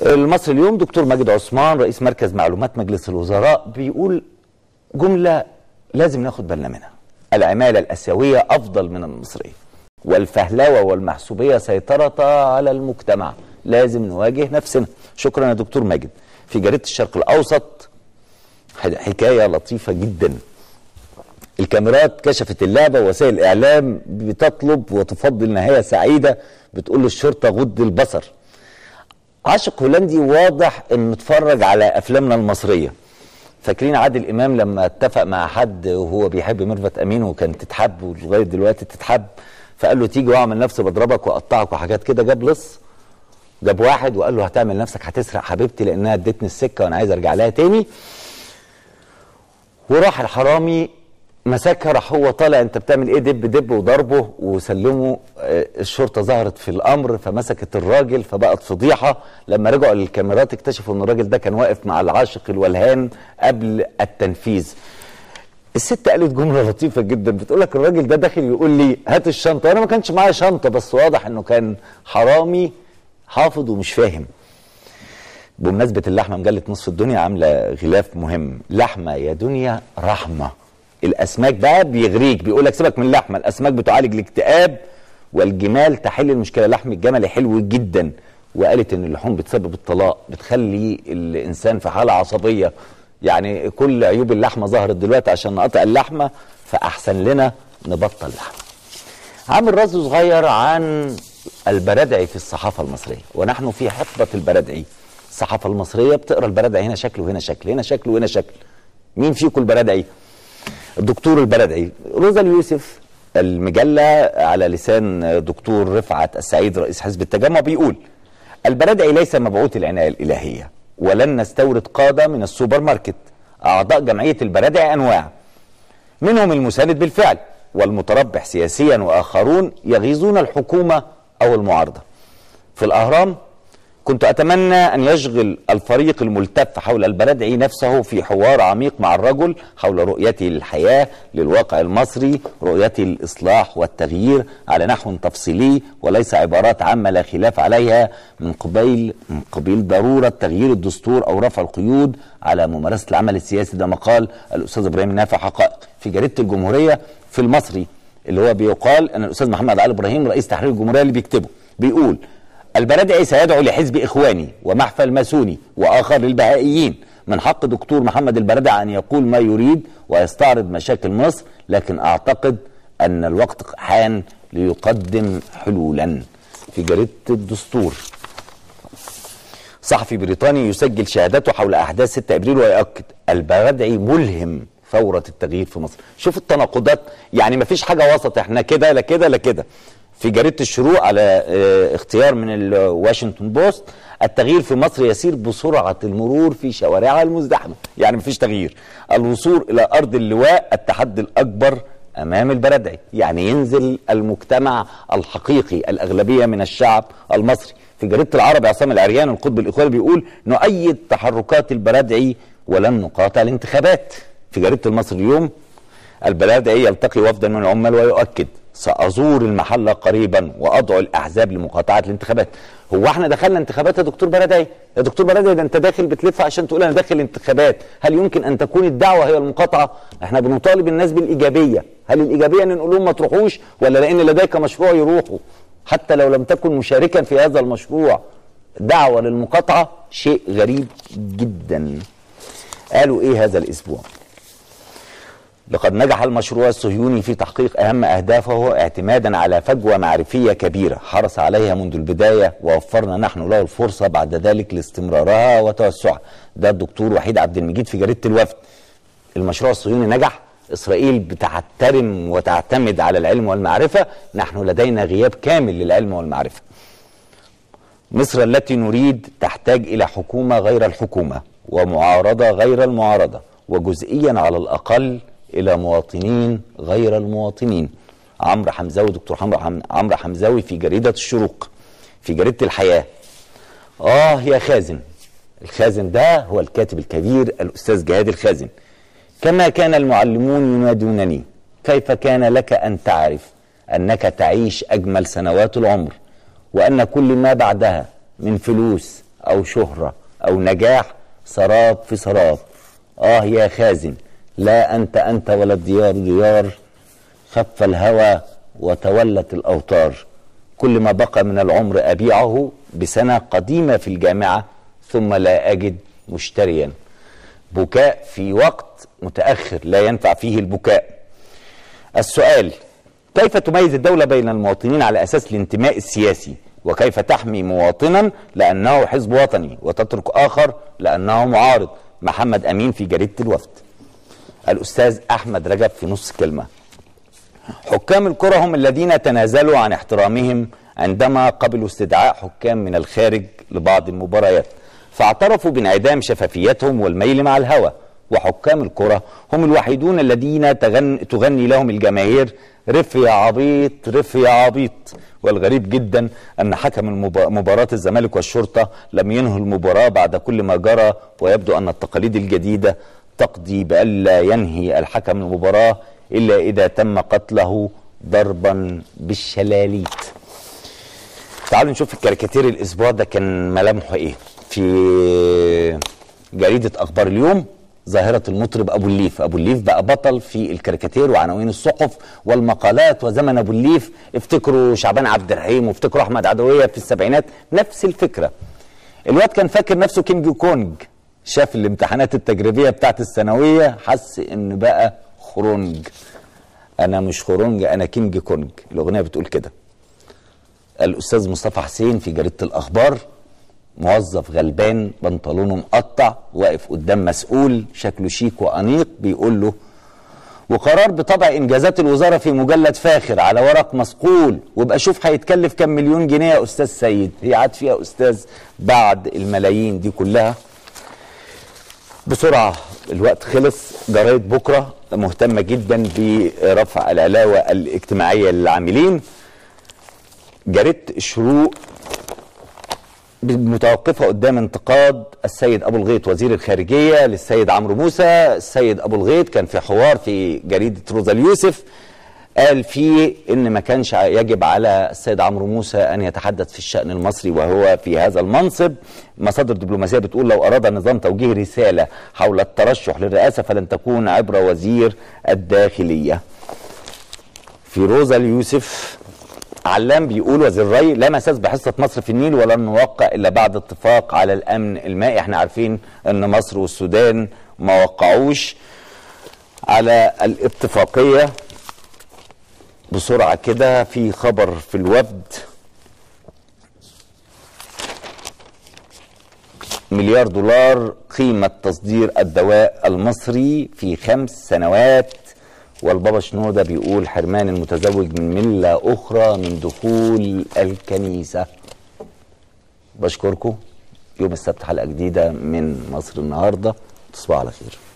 المصري اليوم دكتور ماجد عثمان رئيس مركز معلومات مجلس الوزراء بيقول جملة لازم ناخد بالنا منها العمالة الأسيوية أفضل من المصرية والفهلوة والمحسوبية سيطرة على المجتمع لازم نواجه نفسنا شكرا يا دكتور ماجد في جريدة الشرق الأوسط حكاية لطيفة جدا الكاميرات كشفت اللعبة وسائل الإعلام بتطلب وتفضل نهاية سعيدة بتقول للشرطة غض البصر عاشق هولندي واضح انه اتفرج على افلامنا المصريه فاكرين عادل امام لما اتفق مع حد وهو بيحب ميرفت امين وكانت تتحب ولغايه دلوقتي تتحب فقال له تيجي واعمل نفسي بضربك واقطعك وحاجات كده جاب لص جاب واحد وقال له هتعمل نفسك هتسرق حبيبتي لانها ادتني السكه وانا عايز ارجع لها تاني وراح الحرامي مسكها راح هو طالع انت بتعمل ايه دب دب وضربه وسلمه آه، الشرطه ظهرت في الامر فمسكت الراجل فبقت فضيحه لما رجعوا للكاميرات اكتشفوا ان الراجل ده كان واقف مع العاشق الولهان قبل التنفيذ الست قالت جمله لطيفه جدا بتقول لك الراجل ده داخل يقول لي هات الشنطه وانا ما كانش معايا شنطه بس واضح انه كان حرامي حافظ ومش فاهم بمناسبه اللحمه مجله نصف الدنيا عامله غلاف مهم لحمه يا دنيا رحمه الاسماك بقى بيغريك بيقول لك سيبك من اللحمه الاسماك بتعالج الاكتئاب والجمال تحل المشكله لحم الجمل حلو جدا وقالت ان اللحوم بتسبب الطلاق بتخلي الانسان في حاله عصبيه يعني كل عيوب اللحمه ظهرت دلوقتي عشان نقطع اللحمه فاحسن لنا نبطل لحمه عامل رز صغير عن البرادعي في الصحافه المصريه ونحن في حقبه البرادعي الصحافه المصريه بتقرا البرادعي هنا شكل وهنا شكل هنا شكل وهنا شكل مين فيكم البرادعي الدكتور البلدعي روزا اليوسف المجلة على لسان دكتور رفعت السعيد رئيس حزب التجمع بيقول البلدعي ليس مبعوث العناية الإلهية ولن نستورد قادة من السوبر ماركت أعضاء جمعية البلدعي أنواع منهم المساند بالفعل والمتربح سياسيا وآخرون يغيظون الحكومة أو المعارضة في الأهرام كنت أتمنى أن يشغل الفريق الملتف حول البلدعي نفسه في حوار عميق مع الرجل حول رؤيته للحياة للواقع المصري رؤيته للإصلاح والتغيير على نحو تفصيلي وليس عبارات عامة لا خلاف عليها من قبيل من قبيل ضرورة تغيير الدستور أو رفع القيود على ممارسة العمل السياسي ده مقال الأستاذ إبراهيم نافع حقائق في جريدة الجمهورية في المصري اللي هو بيقال أن الأستاذ محمد علي إبراهيم رئيس تحرير الجمهورية اللي بيكتبه بيقول البرادعي سيدعو لحزب إخواني ومحفل ماسوني وآخر للبهائيين من حق دكتور محمد البرادعي أن يقول ما يريد ويستعرض مشاكل مصر لكن أعتقد أن الوقت حان ليقدم حلولا في جريدة الدستور صحفي بريطاني يسجل شهادته حول أحداث 6 أبريل ويؤكد البرادعي ملهم ثورة التغيير في مصر شوف التناقضات يعني ما فيش حاجة وسط احنا كده لا كده لا كده في جريده الشروق على اه اختيار من الواشنطن بوست التغيير في مصر يسير بسرعه المرور في شوارعها المزدحمه يعني مفيش تغيير الوصول الى ارض اللواء التحدي الاكبر امام البلدعي يعني ينزل المجتمع الحقيقي الاغلبيه من الشعب المصري في جريده العربي عصام العريان القطب الاخواني بيقول نؤيد تحركات البلدعي ولن نقاطع الانتخابات في جريده المصري اليوم البلدعي يلتقي وفدا من العمال ويؤكد سأزور المحلة قريبا وأدعو الأحزاب لمقاطعة الانتخابات هو احنا دخلنا انتخابات يا دكتور بلدعي يا دكتور بلدعي ده انت داخل بتلف عشان تقول انا داخل انتخابات هل يمكن ان تكون الدعوة هي المقاطعة احنا بنطالب الناس بالإيجابية هل الإيجابية ان نقول لهم ما تروحوش ولا لأن لديك مشروع يروحوا حتى لو لم تكن مشاركا في هذا المشروع دعوة للمقاطعة شيء غريب جدا قالوا ايه هذا الاسبوع لقد نجح المشروع الصهيوني في تحقيق أهم أهدافه اعتمادا على فجوة معرفية كبيرة حرص عليها منذ البداية ووفرنا نحن له الفرصة بعد ذلك لاستمرارها وتوسعها ده الدكتور وحيد عبد المجيد في جريدة الوفد المشروع الصهيوني نجح إسرائيل بتحترم وتعتمد على العلم والمعرفة نحن لدينا غياب كامل للعلم والمعرفة مصر التي نريد تحتاج إلى حكومة غير الحكومة ومعارضة غير المعارضة وجزئيا على الأقل الى مواطنين غير المواطنين عمرو حمزاوي دكتور عمرو حمزاوي في جريده الشروق في جريده الحياه اه يا خازن الخازن ده هو الكاتب الكبير الاستاذ جهاد الخازن كما كان المعلمون ينادونني كيف كان لك ان تعرف انك تعيش اجمل سنوات العمر وان كل ما بعدها من فلوس أو شهرة أو نجاح سراب في سراب آه يا خازن لا أنت أنت ولا الديار ديار خف الهوى وتولت الأوتار كل ما بقى من العمر أبيعه بسنة قديمة في الجامعة ثم لا أجد مشتريا بكاء في وقت متأخر لا ينفع فيه البكاء السؤال كيف تميز الدولة بين المواطنين على أساس الانتماء السياسي وكيف تحمي مواطنا لأنه حزب وطني وتترك آخر لأنه معارض محمد أمين في جريدة الوفد الأستاذ أحمد رجب في نص كلمة حكام الكرة هم الذين تنازلوا عن احترامهم عندما قبلوا استدعاء حكام من الخارج لبعض المباريات فاعترفوا بانعدام شفافيتهم والميل مع الهوى وحكام الكرة هم الوحيدون الذين تغن تغني لهم الجماهير رف يا عبيط رف يا عبيط والغريب جدا أن حكم المبا- مباراة الزمالك والشرطة لم ينهوا المباراة بعد كل ما جرى ويبدو أن التقاليد الجديدة تقضي بألا ينهي الحكم المباراة إلا إذا تم قتله ضربا بالشلاليت تعالوا نشوف الكاريكاتير الاسبوع ده كان ملامحه ايه في جريده اخبار اليوم ظاهرة المطرب أبو الليف أبو الليف بقى بطل في الكاريكاتير وعناوين الصحف والمقالات وزمن أبو الليف افتكروا شعبان عبد الرحيم وافتكروا أحمد عدوية في السبعينات نفس الفكرة الواد كان فاكر نفسه كينج كونج شاف الامتحانات التجريبية بتاعت الثانوية حس إن بقى خرونج أنا مش خرونج أنا كينج كونج الأغنية بتقول كده الاستاذ مصطفى حسين في جريده الاخبار موظف غلبان بنطلونه مقطع واقف قدام مسؤول شكله شيك وانيق بيقول له وقرار بطبع انجازات الوزاره في مجلد فاخر على ورق مسقول وابقى شوف هيتكلف كام مليون جنيه يا استاذ سيد هي عاد فيها استاذ بعد الملايين دي كلها بسرعه الوقت خلص جرايد بكره مهتمه جدا برفع العلاوه الاجتماعيه للعاملين جريده الشروق متوقفه قدام انتقاد السيد ابو الغيط وزير الخارجيه للسيد عمرو موسى السيد ابو الغيط كان في حوار في جريده روزا اليوسف قال فيه ان ما كانش يجب على السيد عمرو موسى ان يتحدث في الشان المصري وهو في هذا المنصب مصادر دبلوماسيه بتقول لو اراد النظام توجيه رساله حول الترشح للرئاسه فلن تكون عبر وزير الداخليه في روزا اليوسف علام بيقول وزير الري لا مساس بحصه مصر في النيل ولن نوقع الا بعد اتفاق على الامن المائي احنا عارفين ان مصر والسودان ما وقعوش على الاتفاقيه بسرعه كده في خبر في الوفد مليار دولار قيمه تصدير الدواء المصري في خمس سنوات والبابا شنودة بيقول حرمان المتزوج من ملة أخرى من دخول الكنيسة بشكركم يوم السبت حلقة جديدة من مصر النهاردة تصبحوا على خير